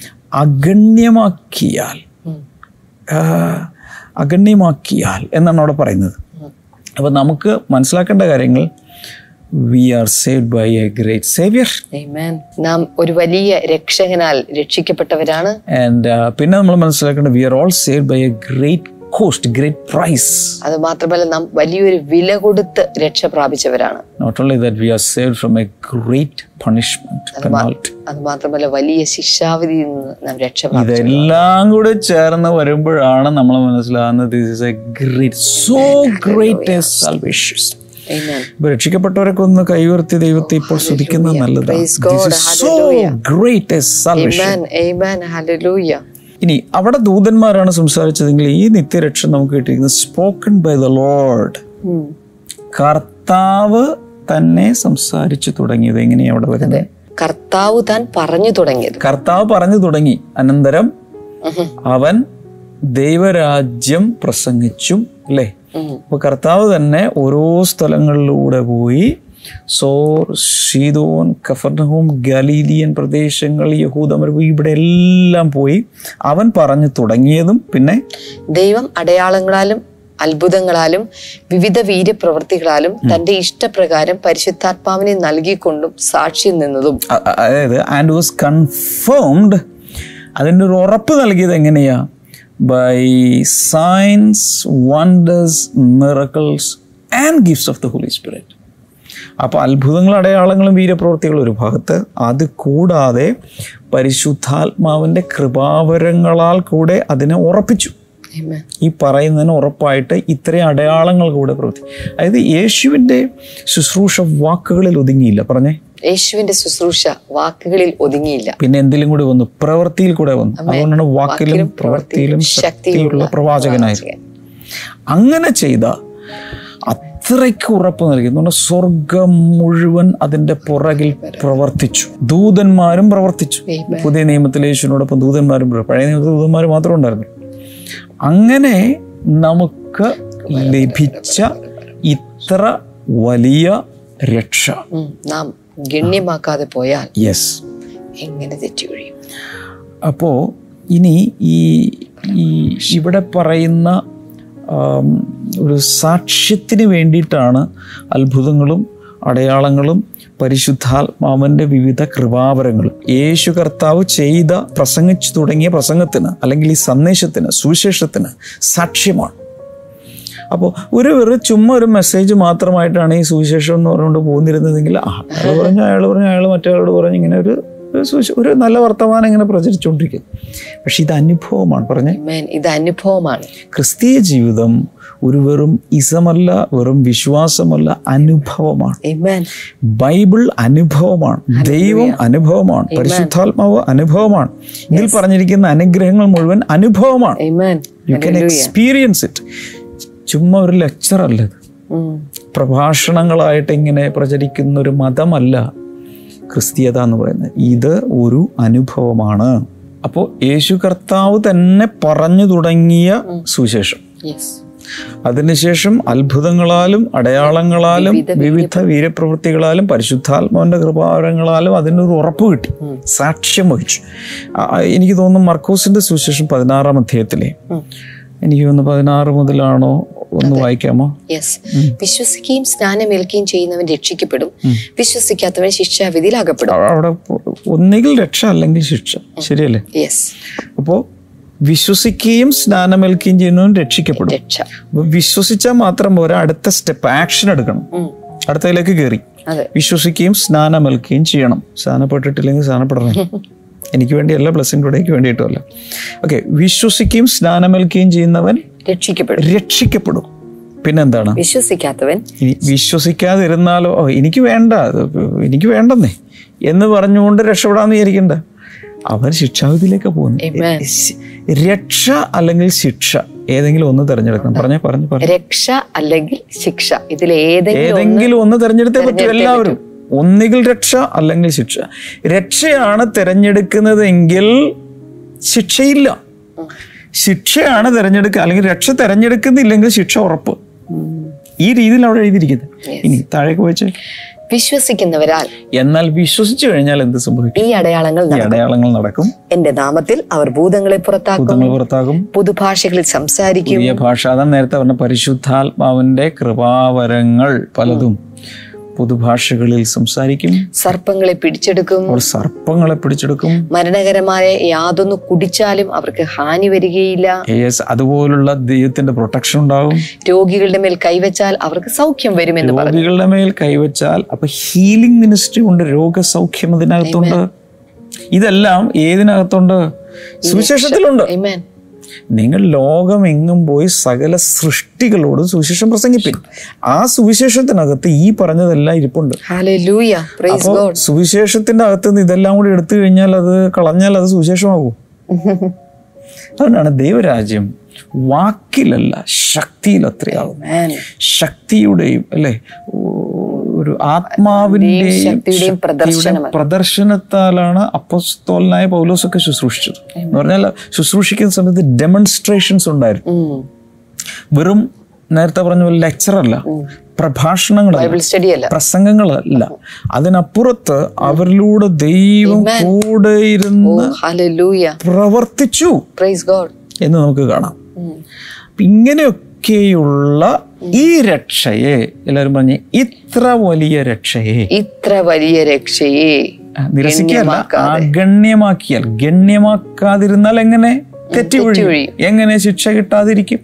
അഗണ്യമാക്കിയാൽ ഉം. ആ, അഗണ്യമാക്കിയാൽ എന്നാണ് അവിടെ പറയുന്നത് അപ്പോൾ നമുക്ക് മനസ്സിലാക്കേണ്ട കാര്യങ്ങൾ we are saved by a great saviour Amen. നാം ഒരു വലിയ രക്ഷകനാൽ രക്ഷിക്കപ്പെട്ടവരാണ് ആൻഡ് പിന്നെ നമ്മൾ മനസ്സിലാക്കേണ്ടത് we are all saved by a great cost great price അത് മാത്രമല്ല നാം വലിയൊരു വില കൊടുത്ത് രക്ഷ പ്രാപിച്ചവരാണ് not only that we are saved from a great punishment penalty അത് മാത്രമല്ല വലിയ ശിക്ഷാവിധിയിൽ നിന്ന് നാം രക്ഷ പ്രാപിച്ചു ഇതെല്ലാം കൂടെ ചേർന്ന് വരുമ്പോഴാണ് നമ്മൾ മനസ്സിലാകുന്നത് this is a great so great a salvation Amen. ഇപ്പൊ രക്ഷിക്കപ്പെട്ടവരൊക്കെ ഒന്ന് കൈവർത്തി ദൈവത്തെ ഇപ്പോൾ സ്തുതിക്കുന്നത് Praise God. നല്ലതാണ് so great a salvation Amen. Amen. Hallelujah. ഇനി അവിടെ ദൂതന്മാരാണ് സംസാരിച്ചതെങ്കിൽ ഈ നിത്യരക്ഷ നമുക്ക് കിട്ടിയിരിക്കുന്നത് സ്പോക്കൺ ബൈ ദ ലോർഡ് ഉം. കർത്താവ് തന്നെ സംസാരിച്ചു തുടങ്ങിയത് എങ്ങനെയാ അവിടെ വരുന്നത് കർത്താവ് താൻ പറഞ്ഞു തുടങ്ങിയത് കർത്താവ് പറഞ്ഞു തുടങ്ങി അനന്തരം ഉഹും. അവൻ ദൈവരാജ്യം പ്രസംഗിച്ചും അല്ലേ ഉം. അപ്പൊ കർത്താവ് തന്നെ ഓരോ സ്ഥലങ്ങളിലൂടെ പോയി സോർ ഷീദോൻ കഫർണഹോം ഗലീലിയൻ പ്രദേശങ്ങൾ യഹൂദമർ ഇവിടെ എല്ലാം പോയി അവൻ പറഞ്ഞു തുടങ്ങിയതും പിന്നെ ദൈവം അടയാളങ്ങളാലും അത്ഭുതങ്ങളാലും വിവിധ വീര്യപ്രവൃത്തികളാലും തന്റെ ഇഷ്ടപ്രകാരം പരിശുദ്ധാത്മാവിനെ നൽകിക്കൊണ്ടും സാക്ഷി നിന്നതും അ- അ- അതായത് ആൻഡ് വാസ് കൺഫേംഡ് അതിൻ്റെ ഒരു ഉറപ്പ് നൽകിയത് എങ്ങനെയാ by signs wonders miracles and gifts of the Holy Spirit അപ്പോൾ അത്ഭുതങ്ങളും അടയാളങ്ങളും വീരപ്രവൃത്തികളും ഒരു ഭാഗത്ത് അത് കൂടാതെ പരിശുദ്ധാത്മാവിൻ്റെ കൃപാവരങ്ങളാൽ കൂടെ അതിനെ ഉറപ്പിച്ചു Amen. ഈ പറയുന്നതിന് ഉറപ്പായിട്ട് ഇത്രയും അടയാളങ്ങൾ കൂടെ പ്രവർത്തി അതായത് യേശുവിൻ്റെ ശുശ്രൂഷ വാക്കുകളിൽ ഒതുങ്ങിയില്ല പറഞ്ഞേ യേശുവിന്റെ ശുശ്രൂഷ വാക്കുകളിൽ ഒതുങ്ങിയില്ല പിന്നെ എന്തിലും കൂടി വന്നു പ്രവൃത്തിയിൽ കൂടെ വന്നു അതുകൊണ്ടാണ് വാക്കിലും പ്രവൃത്തിയിലും ശക്തിയുള്ള പ്രവാചകനായിരുന്നു അങ്ങനെ ചെയ്ത അത്രയ്ക്ക് ഉറപ്പ് നൽകി എന്ന് പറഞ്ഞാൽ സ്വർഗം മുഴുവൻ അതിന്റെ പുറകിൽ പ്രവർത്തിച്ചു ദൂതന്മാരും പ്രവർത്തിച്ചു Amen. പുതിയ നിയമത്തിൽ യേശുവിനോടൊപ്പം ദൂതന്മാരും പ്രവർത്തിച്ചു. പഴയ നിയമത്തിൽ ദൂതന്മാർ മാത്രമേ ഉണ്ടായിരുന്നു അങ്ങനെ നമുക്ക് ലഭിച്ച ഇത്ര വലിയ രക്ഷ ഉം. നാം ഗണ്യമാക്കാതെ പോയാൽ യെസ് എങ്ങനെ തെറ്റുകഴിയും അപ്പോൾ ഇനി ഈ ഈ ഇവിടെ പറയുന്ന ആം, ഒരു സാക്ഷ്യത്തിന് വേണ്ടിയിട്ടാണ് അത്ഭുതങ്ങളും അടയാളങ്ങളും പരിശുദ്ധാത്മാവിൻ്റെ വിവിധ കൃപാവരങ്ങളും യേശു കർത്താവ് ചെയ്ത പ്രസംഗിച്ചു തുടങ്ങിയ പ്രസംഗത്തിന് അല്ലെങ്കിൽ ഈ സന്ദേശത്തിന് സുവിശേഷത്തിന് സാക്ഷ്യമാണ് അപ്പോൾ ഒരു വെറും ചുമ്മാ ഒരു മെസ്സേജ് മാത്രമായിട്ടാണ് ഈ സുവിശേഷം എന്ന് പറഞ്ഞുകൊണ്ട് പോന്നിരുന്നതെങ്കിൽ ആ അയാൾ പറഞ്ഞു അയാൾ പറഞ്ഞു അയാൾ മറ്റേയാളോട് പറഞ്ഞു ഇങ്ങനെ ഒരു ഒരു സുവിശേ- ഒരു നല്ല വർത്തമാനം ഇങ്ങനെ പ്രചരിച്ചുകൊണ്ടിരിക്കുന്നു പക്ഷെ ഇത് അനുഭവമാണ് പറഞ്ഞേ Amen. ഇത് അനുഭവമാണ് ക്രിസ്തീയ ജീവിതം ഒരു വെറും ഇസമല്ല വെറും വിശ്വാസമല്ല അനുഭവമാണ് Amen. ബൈബിൾ അനുഭവമാണ് ദൈവം അനുഭവമാണ് പരിശുദ്ധാത്മാവ് അനുഭവമാണ് ഇതിൽ പറഞ്ഞിരിക്കുന്ന അനുഗ്രഹങ്ങൾ മുഴുവൻ അനുഭവമാണ് Amen. You can experience it ചുമ്മാ ഒരു ലെക്ചർ അല്ല ഇത് ഉം. പ്രഭാഷണങ്ങളായിട്ട് ഇങ്ങനെ പ്രചരിക്കുന്ന ഒരു മതമല്ല ക്രിസ്തീയത എന്ന് പറയുന്നത് ഇത് ഒരു അനുഭവമാണ് അപ്പോൾ യേശു കർത്താവ് തന്നെ പറഞ്ഞു തുടങ്ങിയ സുവിശേഷം Yes. അതിനുശേഷം അത്ഭുതങ്ങളാലും അടയാളങ്ങളാലും വിവിധ വീരപ്രവൃത്തികളാലും പരിശുദ്ധാത്മാവിന്റെ കൃപാവരങ്ങളാലും അതിനൊരു ഉറപ്പ് കിട്ടി സാക്ഷ്യം വഹിച്ചു ആ, ആ, എനിക്ക് തോന്നുന്നു മർക്കോസിന്റെ സുവിശേഷം പതിനാറാം അധ്യായത്തിലെ ഉം. എനിക്ക് തോന്നുന്നു പതിനാറ് മുതലാണോ ഒന്ന് വായിക്കാമോ യെസ് വിശ്വസിക്കുകയും സ്നാനമേൽക്കുകയും ചെയ്യുന്നവൻ രക്ഷിക്കപ്പെടും വിശ്വസിക്കാത്തവൻ ശിക്ഷാവിധിയിൽ അകപ്പെടും അവ- അവിടെ ഒന്നുകിൽ രക്ഷ അല്ലെങ്കിൽ ശിക്ഷ ശരിയല്ലേ യെസ് അപ്പോൾ വിശ്വസിക്കുകയും സ്നാനമേൽക്കുകയും ചെയ്യുന്നവൻ രക്ഷിക്കപ്പെടും രക്ഷ അപ്പൊ വിശ്വസിച്ചാൽ മാത്രം പോരാ അടുത്ത സ്റ്റെപ്പ് ആക്ഷൻ എടുക്കണം ഉം. അടുത്തതിലേക്ക് കയറി അതെ വിശ്വസിക്കുകയും സ്നാനമേൽക്കുകയും ചെയ്യണം സ്നാനപ്പെട്ടിട്ടില്ലെങ്കിൽ സ്നാനപ്പെടണം എനിക്ക് വേണ്ടിയല്ല ബ്ലസ്സിംഗ് ടുഡേക്ക് വേണ്ടിയിട്ടുമല്ല ഓക്കെ വിശ്വസിക്കുകയും സ്നാനമേൽക്കുകയും ചെയ്യുന്നവൻ രക്ഷിക്കപ്പെടും രക്ഷിക്കപ്പെടും പിന്നെന്താണ് വിശ്വസിക്കാത്തവൻ ഇനി വിശ്വസിക്കാതിരുന്നാലോ ഓ എനിക്ക് വേണ്ട അത് എനിക്ക് വേണ്ടെന്നേ എന്ന് പറഞ്ഞുകൊണ്ട് രക്ഷപ്പെടാന്ന് വിചാരിക്കണ്ട അവൻ ശിക്ഷാവിധിയിലേക്ക് പോകുന്നു Amen. ശി- രക്ഷ അല്ലെങ്കിൽ ശിക്ഷ ഏതെങ്കിലും ഒന്ന് തിരഞ്ഞെടുക്കണം പറഞ്ഞേ പറഞ്ഞു പറഞ്ഞു രക്ഷ അല്ലെങ്കിൽ ശിക്ഷ ഇതിൽ ഏതെങ്കിലും ഏതെങ്കിലും ഒന്ന് തിരഞ്ഞെടുത്തേ പറ്റൂ എല്ലാവരും ഒന്നുകിൽ രക്ഷ അല്ലെങ്കിൽ ശിക്ഷ രക്ഷയാണ് തിരഞ്ഞെടുക്കുന്നതെങ്കിൽ ശിക്ഷയില്ല ശിക്ഷയാണ് തിരഞ്ഞെടുക്കുക അല്ലെങ്കിൽ രക്ഷ തിരഞ്ഞെടുക്കുന്നില്ലെങ്കിൽ ശിക്ഷ ഉറപ്പ് ഈ രീതിയിൽ അവിടെ എഴുതിയിരിക്കുന്നത് ഇനി താഴേക്ക് വെച്ച് വിശ്വസിക്കുന്നവരാൽ എന്നാൽ വിശ്വസിച്ചു കഴിഞ്ഞാൽ എന്ത് സംഭവിക്കും ഈ അടയാളങ്ങൾ ഈ നടക്കും. അടയാളങ്ങൾ നടക്കും എന്റെ നാമത്തിൽ അവർ ഭൂതങ്ങളെ പുറത്താക്കും ഭൂതങ്ങൾ പുറത്താകും പുതുഭാഷകളിൽ സംസാരിക്കും പുതിയ ഭാഷ അതാ നേരത്തെ പറഞ്ഞ പരിശുദ്ധാത്മാവിന്റെ കൃപാവരങ്ങൾ പലതും പുതുഭാഷകളിൽ സംസാരിക്കും സർപ്പങ്ങളെ പിടിച്ചെടുക്കും അവർ സർപ്പങ്ങളെ പിടിച്ചെടുക്കും മരണകരമായ യാതൊന്ന് കുടിച്ചാലും അവർക്ക് ഹാനി വരികയില്ല യെസ് അതുപോലുള്ള ദൈവത്തിന്റെ പ്രൊട്ടക്ഷൻ ഉണ്ടാവും രോഗികളുടെ മേൽ കൈവച്ചാൽ അവർക്ക് സൗഖ്യം വരുമെന്ന് പറഞ്ഞു രോഗികളുടെ മേൽ കൈവച്ചാൽ അപ്പൊ ഹീലിംഗ് മിനിസ്ട്രി ഉണ്ട് രോഗസൗഖ്യം അതിനകത്തുണ്ട് ഇതെല്ലാം ഏതിനകത്തുണ്ട് സുവിശേഷത്തിലുണ്ട് Amen. നിങ്ങൾ ലോകം എങ്ങും പോയി സകല സൃഷ്ടികളോടും സുവിശേഷം പ്രസംഗിപ്പിൻ ആ സുവിശേഷത്തിനകത്ത് ഈ പറഞ്ഞതെല്ലാം ഇരിപ്പുണ്ട് Hallelujah. Praise അപ്പോൾ God. സുവിശേഷത്തിന്റെ അകത്ത് നിന്ന് ഇതെല്ലാം കൂടി എടുത്തു കഴിഞ്ഞാൽ അത് കളഞ്ഞാൽ അത് സുവിശേഷമാകും അതുകൊണ്ടാണ് ദൈവരാജ്യം വാക്കിലല്ല ശക്തിയിലത്രയാകും Amen. ശക്തിയുടെയും അല്ലെ ഒരു ആത്മാവിന്റെയും ശക്തിയുടെയും പ്രദർശനം പ്രദർശനത്താലാണ് അപ്പസ്തോലനായ പൗലോസൊക്കെ ശുശ്രൂഷിച്ചത് എന്ന് പറഞ്ഞാൽ ശുശ്രൂഷിക്കുന്ന സമയത്ത് ഡെമോൺസ്ട്രേഷൻസ് ഉണ്ടായിരുന്നു ഉം. വെറും നേരത്തെ പറഞ്ഞ പോലെ ലെക്ചർ അല്ല പ്രഭാഷണങ്ങളല്ല ബൈബിൾ സ്റ്റഡി അല്ല പ്രസംഗങ്ങളല്ല അതിനപ്പുറത്ത് അവരിലൂടെ ദൈവം കൂടെ ഇരുന്ന് Hallelujah. പ്രവർത്തിച്ചു Praise God. എന്ന് നമുക്ക് കാണാം അപ്പൊ ഇങ്ങനെയൊക്കെയുള്ള ഈ രക്ഷയെ എല്ലാവരും പറഞ്ഞ് ഇത്ര വലിയ രക്ഷയെ ഇത്ര വലിയ രക്ഷയെ ആ, നിരസിക്കല്ല അഗണ്യമാക്കിയാൽ ഗണ്യമാക്കാതിരുന്നാൽ എങ്ങനെ തെറ്റുവഴി എങ്ങനെ ശിക്ഷ കിട്ടാതിരിക്കും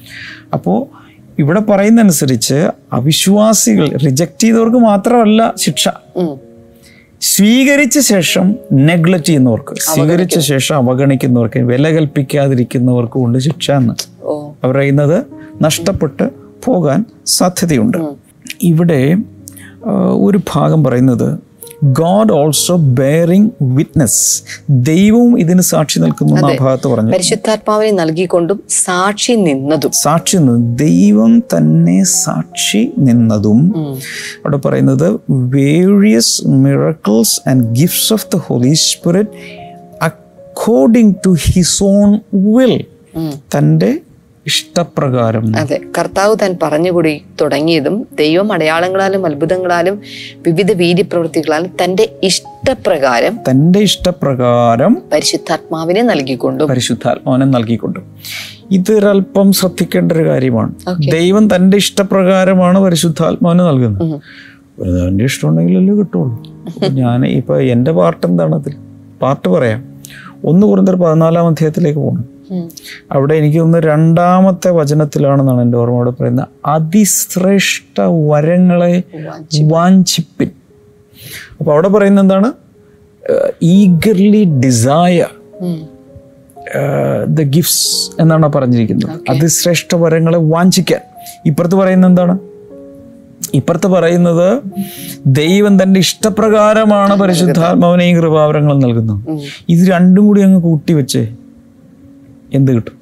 അപ്പോ ഇവിടെ പറയുന്നതനുസരിച്ച് അവിശ്വാസികൾ റിജക്ട് ചെയ്തവർക്ക് മാത്രമല്ല ശിക്ഷ ഉം. സ്വീകരിച്ച ശേഷം നെഗ്ലക്ട് ചെയ്യുന്നവർക്ക് സ്വീകരിച്ച ശേഷം അവഗണിക്കുന്നവർക്ക് വില കൽപ്പിക്കാതിരിക്കുന്നവർക്കും ഉണ്ട് ശിക്ഷ എന്ന് ഓ അവർ പറയുന്നത് നഷ്ടപ്പെട്ട് പോകാൻ സാധ്യതയുണ്ട് ഇവിടെ ആ, ഒരു ഭാഗം പറയുന്നത് ഗോഡ് ഓൾസോ ബെയറിംഗ് വിറ്റ്നസ് ദൈവവും ഇതിന് സാക്ഷി നിൽക്കുന്നു എന്ന് ആ ഭാഗത്ത് പറഞ്ഞു പരിശുദ്ധാത്മാവിനെ നൽകിക്കൊണ്ടും സാക്ഷി നിന്നതും സാക്ഷി നിന്ന് ദൈവം തന്നെ സാക്ഷി നിന്നതും അവിടെ പറയുന്നത് various miracles and gifts of the Holy Spirit according to his own will തൻ്റെ ഇഷ്ടപ്രകാരം അതെ കർത്താവ് താൻ പറഞ്ഞുകൂടി തുടങ്ങിയതും ദൈവം അടയാളങ്ങളാലും അത്ഭുതങ്ങളാലും വിവിധ വീര്യപ്രവൃത്തികളാലും തന്റെ ഇഷ്ടപ്രകാരം തൻ്റെ ഇഷ്ടപ്രകാരം പരിശുദ്ധാത്മാവിനെ നൽകിക്കൊണ്ടും പരിശുദ്ധാത്മാവിനെ നൽകിക്കൊണ്ടു ഇതൊരല്പം ശ്രദ്ധിക്കേണ്ട ഒരു കാര്യമാണ് Okay. ദൈവം തൻ്റെ ഇഷ്ടപ്രകാരമാണ് പരിശുദ്ധാത്മാവിനെ നൽകുന്നത് വെറുതെ അവൻ്റെ ഇഷ്ടമുണ്ടെങ്കിലല്ലേ കിട്ടുള്ളൂ ഞാൻ ഇപ്പൊ എൻ്റെ പാർട്ട് എന്താണ് അതിൽ പാർട്ട് പറയാം ഒന്ന് കുറഞ്ഞൊരു പതിനാലാം അധ്യായത്തിലേക്ക് പോകണം ഉം. അവിടെ എനിക്ക് തോന്നുന്നു രണ്ടാമത്തെ വചനത്തിലാണെന്നാണ് എൻ്റെ ഓർമ്മ അവിടെ പറയുന്നത് അതിശ്രേഷ്ഠ വരങ്ങളെ വാഞ്ചിപ്പിൻ അപ്പൊ അവിടെ പറയുന്നത് എന്താണ് ഈഗർലി ഡിസയർ ഉം. ദ ഗിഫ്റ്റ്സ് എന്നാണ് പറഞ്ഞിരിക്കുന്നത് അതിശ്രേഷ്ഠ വരങ്ങളെ വാഞ്ചിക്കാൻ ഇപ്പുറത്ത് പറയുന്നത് എന്താണ് ഇപ്പുറത്ത് പറയുന്നത് ദൈവം തന്റെ ഇഷ്ടപ്രകാരമാണ് പരിശുദ്ധാത്മാവിനെയും കൃപാവരങ്ങളും നൽകുന്നത് ഇത് രണ്ടും കൂടി അങ്ങ് കൂട്ടി വെച്ചേ എന്ത് കിട്ടും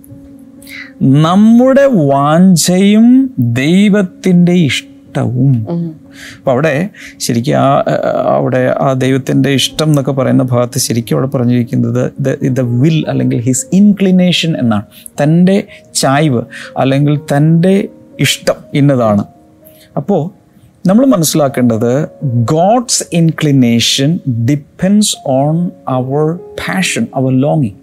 നമ്മുടെ വാഞ്ചയും ദൈവത്തിന്റെ ഇഷ്ടവും ഉം. അപ്പൊ അവിടെ ശരിക്കും ആ ആ, അവിടെ ആ ദൈവത്തിന്റെ ഇഷ്ടം എന്നൊക്കെ പറയുന്ന ഭാഗത്ത് ശരിക്കും അവിടെ പറഞ്ഞിരിക്കുന്നത് ദ വിൽ അല്ലെങ്കിൽ ഹിസ് ഇൻക്ലിനേഷൻ എന്നാണ് തൻ്റെ ചായ്വ് അല്ലെങ്കിൽ തൻ്റെ ഇഷ്ടം ഇന്നതാണ് അപ്പോൾ നമ്മൾ മനസ്സിലാക്കേണ്ടത് God's inclination depends on our passion our ലോങ്ങിങ്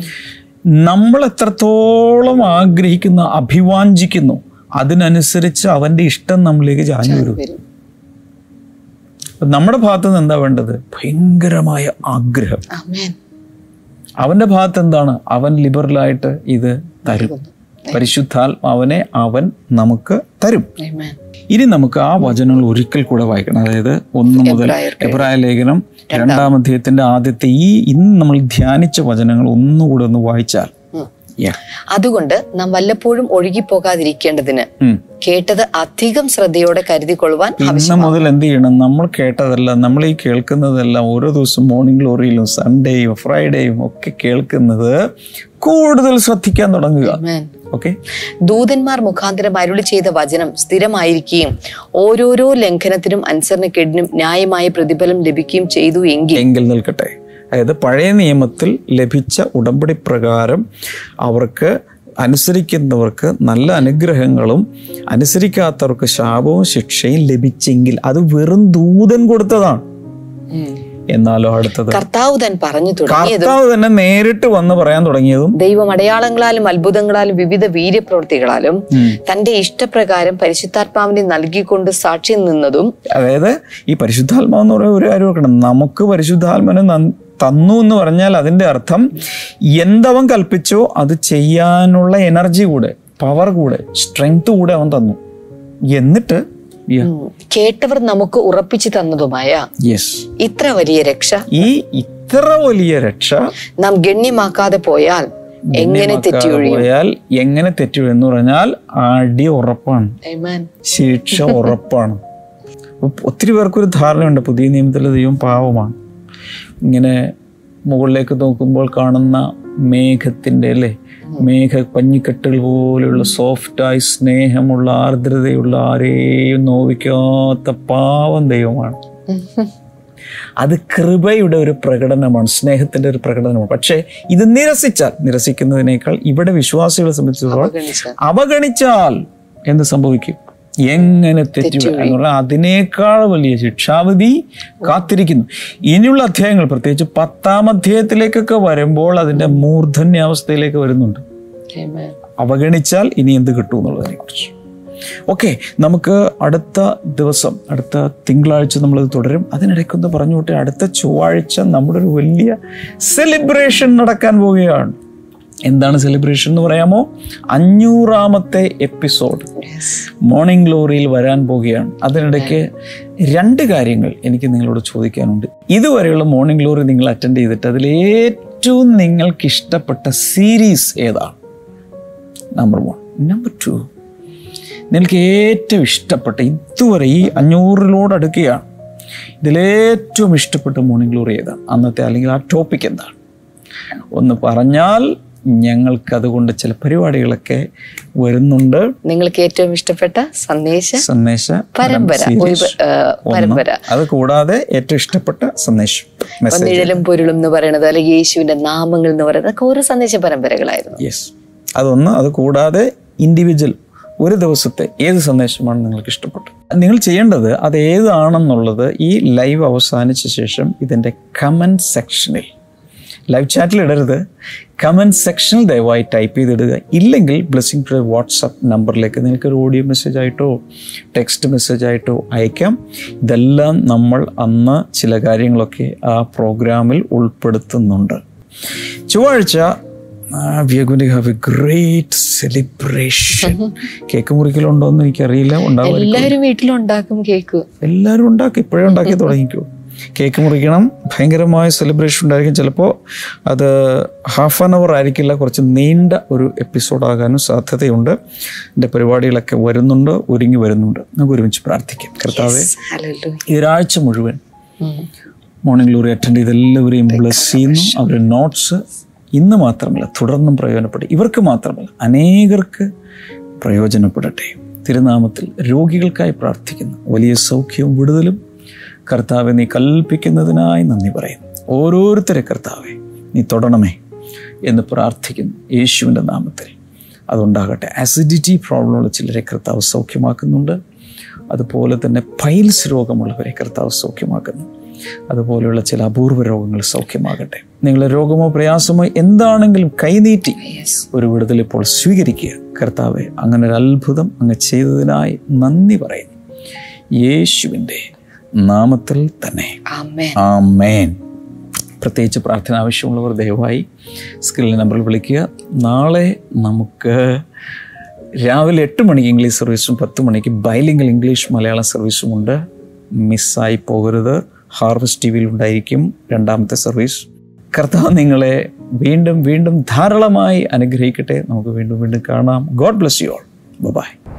നമ്മൾ എത്രത്തോളം ആഗ്രഹിക്കുന്നു അഭിവാഞ്ചിക്കുന്നു അതിനനുസരിച്ച് അവന്റെ ഇഷ്ടം നമ്മളിലേക്ക് ചാഞ്ഞു വരും വരും. നമ്മുടെ ഭാഗത്ത് നിന്ന് എന്താ വേണ്ടത് ഭയങ്കരമായ ആഗ്രഹം ആമേൻ. അവന്റെ ഭാഗത്ത് എന്താണ് അവൻ ലിബറലായിട്ട് ഇത് തരും പരിശുദ്ധാത്മാവനെ അവൻ നമുക്ക് തരും ആമേൻ. ഇനി നമുക്ക് ആ വചനങ്ങൾ ഒരിക്കൽ കൂടെ വായിക്കണം അതായത് ഒന്ന് മുതൽ എബ്രായർക്ക് എബ്രായ ലേഖനം രണ്ടാം അധ്യായത്തിന്റെ ആദ്യത്തെ ഈ ഇന്ന് നമ്മൾ ധ്യാനിച്ച വചനങ്ങൾ ഒന്നുകൂടെ ഒന്ന് വായിച്ചാൽ ഉം. Yeah. അതുകൊണ്ട് നാം വല്ലപ്പോഴും ഒഴുകിപ്പോകാതിരിക്കേണ്ടതിന് ഉം. കേട്ടത് അധികം ശ്രദ്ധയോടെ കരുതിക്കൊള്ളുവാൻ ഇന്ന് മുതൽ എന്ത് ചെയ്യണം നമ്മൾ കേട്ടതല്ല നമ്മൾ ഈ കേൾക്കുന്നതെല്ലാം ഓരോ ദിവസം മോർണിംഗ് ഗ്ലോറിയിലും സൺഡേയും ഫ്രൈഡേയും ഒക്കെ കേൾക്കുന്നത് കൂടുതൽ ശ്രദ്ധിക്കാൻ തുടങ്ങുക ആമേൻ. ഓക്കെ ദൂതന്മാർ മുഖാന്തരം അരുളി ചെയ്ത വചനം സ്ഥിരമായിരിക്കുകയും ഓരോരോ ലംഘനത്തിനും അനുസരണക്കേടിനും ന്യായമായ പ്രതിഫലം ലഭിക്കുകയും ചെയ്തു എങ്കിൽ എങ്കിൽ നിൽക്കട്ടെ അതായത് പഴയ നിയമത്തിൽ ലഭിച്ച ഉടമ്പടി പ്രകാരം അവർക്ക് അനുസരിക്കുന്നവർക്ക് നല്ല അനുഗ്രഹങ്ങളും അനുസരിക്കാത്തവർക്ക് ശാപവും ശിക്ഷയും ലഭിച്ചെങ്കിൽ അത് വെറും ദൂതൻ കൊടുത്തതാണ് ഉം. എന്നാലോ അടുത്തത് കർത്താവ് താൻ പറഞ്ഞു തുടങ്ങിയത് കർത്താവ് തന്നെ നേരിട്ട് വന്ന് പറയാൻ തുടങ്ങിയതും ദൈവം അടയാളങ്ങളാലും അത്ഭുതങ്ങളാലും വിവിധ വീര്യപ്രവൃത്തികളാലും തന്റെ ഇഷ്ടപ്രകാരം പരിശുദ്ധാത്മാവിനെ നൽകിക്കൊണ്ട് സാക്ഷി നിന്നതും അതായത് ഈ പരിശുദ്ധാത്മാവ് എന്ന് പറയുന്ന ഒരു കാര്യം ഓർക്കണം നമുക്ക് പരിശുദ്ധാത്മനെ നൻ- തന്നു എന്ന് പറഞ്ഞാൽ അതിന്റെ അർത്ഥം എന്തവൻ കൽപ്പിച്ചോ അത് ചെയ്യാനുള്ള എനർജി കൂടെ പവർ കൂടെ സ്ട്രെങ്ത് കൂടെ അവൻ തന്നു എന്നിട്ട് ഉം, കേട്ടവർ നമുക്ക് ഉറപ്പിച്ചു തന്നതുമായ യെസ് ഇത്ര വലിയ രക്ഷ ഈ ഇത്ര വലിയ രക്ഷ നാം ഗണ്യമാക്കാതെ പോയാൽ എങ്ങനെ തെറ്റിയൊഴിയും പോയാൽ എങ്ങനെ തെറ്റു എന്ന് പറഞ്ഞാൽ അടി ഉറപ്പാണ് Amen. ശിക്ഷ ഉറപ്പാണ് അപ്പൊ ഒത്തിരി പേർക്കൊരു ധാരണയുണ്ട് പുതിയ നിയമത്തിലെ ദൈവം പാവമാണ് ഇങ്ങനെ മുകളിലേക്ക് നോക്കുമ്പോൾ കാണുന്ന മേഘത്തിൻ്റെ അല്ലേ മേഘ പഞ്ഞിക്കെട്ടുകൾ പോലെയുള്ള സോഫ്റ്റായി സ്നേഹമുള്ള ആർദ്രതയുള്ള ആരെയും നോവിക്കാത്ത പാവം ദൈവമാണ് അത് കൃപയുടെ ഒരു പ്രകടനമാണ് സ്നേഹത്തിന്റെ ഒരു പ്രകടനമാണ് പക്ഷേ ഇത് നിരസിച്ചാൽ നിരസിക്കുന്നതിനേക്കാൾ ഇവിടെ വിശ്വാസികളെ സംബന്ധിച്ചിടത്തോളം അവഗണിച്ചാൽ. അവഗണിച്ചാൽ എന്ത് സംഭവിക്കും എങ്ങനെ തെറ്റു എന്നുള്ള അതിനേക്കാൾ വലിയ ശിക്ഷാവിധി കാത്തിരിക്കുന്നു ഇനിയുള്ള അധ്യായങ്ങൾ പ്രത്യേകിച്ച് പത്താം അധ്യായത്തിലേക്കൊക്കെ വരുമ്പോൾ അതിന്റെ മൂർധന്യാവസ്ഥയിലേക്ക് വരുന്നുണ്ട് Amen. അവഗണിച്ചാൽ ഇനി എന്ത് കിട്ടും എന്നുള്ളതിനെ കുറിച്ച് ഓക്കെ നമുക്ക് അടുത്ത ദിവസം അടുത്ത തിങ്കളാഴ്ച നമ്മളത് തുടരും അതിനിടയ്ക്കൊന്ന് പറഞ്ഞുകൊട്ടെ അടുത്ത ചൊവ്വാഴ്ച നമ്മുടെ ഒരു വലിയ സെലിബ്രേഷൻ നടക്കാൻ പോവുകയാണ് എന്താണ് സെലിബ്രേഷൻ എന്ന് പറയാമോ അഞ്ഞൂറാമത്തെ എപ്പിസോഡ് Yes. മോർണിംഗ് ഗ്ലോറിയിൽ വരാൻ പോവുകയാണ് അതിനിടയ്ക്ക് രണ്ട് കാര്യങ്ങൾ എനിക്ക് നിങ്ങളോട് ചോദിക്കാനുണ്ട് ഇതുവരെയുള്ള മോർണിംഗ് ഗ്ലോറി നിങ്ങൾ അറ്റൻഡ് ചെയ്തിട്ട് അതിൽ ഏറ്റവും നിങ്ങൾക്ക് ഇഷ്ടപ്പെട്ട സീരീസ് ഏതാണ് നമ്പർ വൺ നമ്പർ ടു നിങ്ങൾക്ക് ഏറ്റവും ഇഷ്ടപ്പെട്ട ഇതുവരെ ഈ അഞ്ഞൂറിലോട് അടുക്കുകയാണ് ഇതിലേറ്റവും ഇഷ്ടപ്പെട്ട മോർണിംഗ് ഗ്ലോറി ഏതാണ് അന്നത്തെ അല്ലെങ്കിൽ ആ ടോപ്പിക് എന്താണ് ഒന്ന് പറഞ്ഞാൽ ഞങ്ങൾക്ക് അതുകൊണ്ട് ചില പരിപാടികളൊക്കെ വരുന്നുണ്ട് നിങ്ങൾക്ക് ഏറ്റവും ഇഷ്ടപ്പെട്ട സന്ദേശ സന്ദേശ പരമ്പര ഒരു series. ആ, പരമ്പര അത് കൂടാതെ ഏറ്റവും ഇഷ്ടപ്പെട്ട സന്ദേശം മെസ്സേജ് നിഴലും പൊരുളും എന്ന് പറയുന്നത് അല്ലെങ്കിൽ യേശുവിന്റെ നാമങ്ങൾ എന്ന് പറയുന്നത് അതൊക്കെ ഓരോ സന്ദേശ പരമ്പരകളായിരുന്നു യെസ് അതൊന്ന് അത് കൂടാതെ ഇൻഡിവിജ്വൽ ഒരു ദിവസത്തെ ഏത് സന്ദേശമാണ് നിങ്ങൾക്ക് ഇഷ്ടപ്പെട്ടത് നിങ്ങൾ ചെയ്യേണ്ടത് അത് ഏതാണെന്നുള്ളത് ഈ ലൈവ് അവസാനിച്ച ശേഷം ഇതിൻ്റെ കമൻറ്റ് സെക്ഷനിൽ ലൈവ് ചാറ്റിൽ ഇടരുത് കമൻറ്റ് സെക്ഷനിൽ ദയവായി ടൈപ്പ് ചെയ്തിടുക ഇല്ലെങ്കിൽ ബ്ലെസ്സിങ് ടു വാട്സപ്പ് നമ്പറിലേക്ക് നിങ്ങൾക്ക് ഒരു ഓഡിയോ മെസ്സേജ് ആയിട്ടോ ടെക്സ്റ്റ് മെസ്സേജ് ആയിട്ടോ അയക്കാം ഇതെല്ലാം നമ്മൾ അന്ന് ചില കാര്യങ്ങളൊക്കെ ആ പ്രോഗ്രാമിൽ ഉൾപ്പെടുത്തുന്നുണ്ട് ചൊവ്വാഴ്ച we are going to have a great celebration cake മുറിക്കലുണ്ടോ എന്ന് എനിക്കറിയില്ല ഉണ്ടാവും എല്ലാവരും വീട്ടിലുണ്ടാക്കും കേക്ക് എല്ലാവരും ഉണ്ടാക്കി ഇപ്പോഴേ ഉണ്ടാക്കി തുടങ്ങിക്കോ കേക്ക് മുറിക്കണം ഭയങ്കരമായ സെലിബ്രേഷൻ ഉണ്ടായിരിക്കും ചിലപ്പോൾ അത് ഹാഫ് ആൻ അവർ ആയിരിക്കില്ല കുറച്ച് നീണ്ട ഒരു എപ്പിസോഡ് ആകാനും സാധ്യതയുണ്ട് എൻ്റെ പരിപാടികളൊക്കെ വരുന്നുണ്ട് ഒരുങ്ങി വരുന്നുണ്ട് നമുക്ക് ഒരുമിച്ച് പ്രാർത്ഥിക്കാം കർത്താവെ Hallelujah. ഈ ഒരാഴ്ച മുഴുവൻ ഉം. മോർണിംഗ് ഗ്ലോറി അറ്റൻഡ് ചെയ്ത് എല്ലാവരെയും ബ്ലസ് ചെയ്യുന്നു അവരുടെ നോട്ട്സ് ഇന്ന് മാത്രമല്ല തുടർന്നും പ്രയോജനപ്പെടും ഇവർക്ക് മാത്രമല്ല അനേകർക്ക് പ്രയോജനപ്പെടട്ടെ തിരുനാമത്തിൽ രോഗികൾക്കായി പ്രാർത്ഥിക്കുന്നു വലിയ സൗഖ്യവും വിടുതലും കർത്താവെ നീ കൽപ്പിക്കുന്നതിനായി നന്ദി പറയുന്നു ഓരോരുത്തരെ കർത്താവെ നീ തൊടണമേ എന്ന് പ്രാർത്ഥിക്കുന്നു യേശുവിൻ്റെ നാമത്തിൽ അതുണ്ടാകട്ടെ ആസിഡിറ്റി പ്രോബ്ലമുള്ള ചിലരെ കർത്താവ് സൗഖ്യമാക്കുന്നുണ്ട് അതുപോലെ തന്നെ പൈൽസ് രോഗമുള്ളവരെ കർത്താവ് സൗഖ്യമാക്കുന്നു അതുപോലെയുള്ള ചില അപൂർവ രോഗങ്ങൾ സൗഖ്യമാകട്ടെ നിങ്ങളുടെ രോഗമോ പ്രയാസമോ എന്താണെങ്കിലും കൈനീട്ടി Yes. ഒരു വിടുതൽ ഇപ്പോൾ സ്വീകരിക്കുക കർത്താവെ അങ്ങനെ ഒരു അത്ഭുതം അങ്ങ് ചെയ്തതിനായി നന്ദി പറയുന്നു യേശുവിൻ്റെ നാമത്തിൽ തന്നെ Amen. ആമേൻ പ്രത്യേകിച്ച് പ്രാർത്ഥന ആവശ്യമുള്ളവർ ദയവായി സ്ക്രീൻ നമ്പറിൽ വിളിക്കുക നാളെ നമുക്ക് രാവിലെ എട്ട് മണിക്ക് ഇംഗ്ലീഷ് സർവീസും പത്ത് മണിക്ക് ബൈലിംഗൽ ഇംഗ്ലീഷ് മലയാളം സർവീസും ഉണ്ട് മിസ്സായി പോകരുത് ഹാർവസ്റ്റ് ടി വിയിൽ ഉണ്ടായിരിക്കും രണ്ടാമത്തെ സർവീസ് കർത്താവ് നിങ്ങളെ വീണ്ടും വീണ്ടും ധാരാളമായി അനുഗ്രഹിക്കട്ടെ നമുക്ക് വീണ്ടും വീണ്ടും കാണാം God bless you all by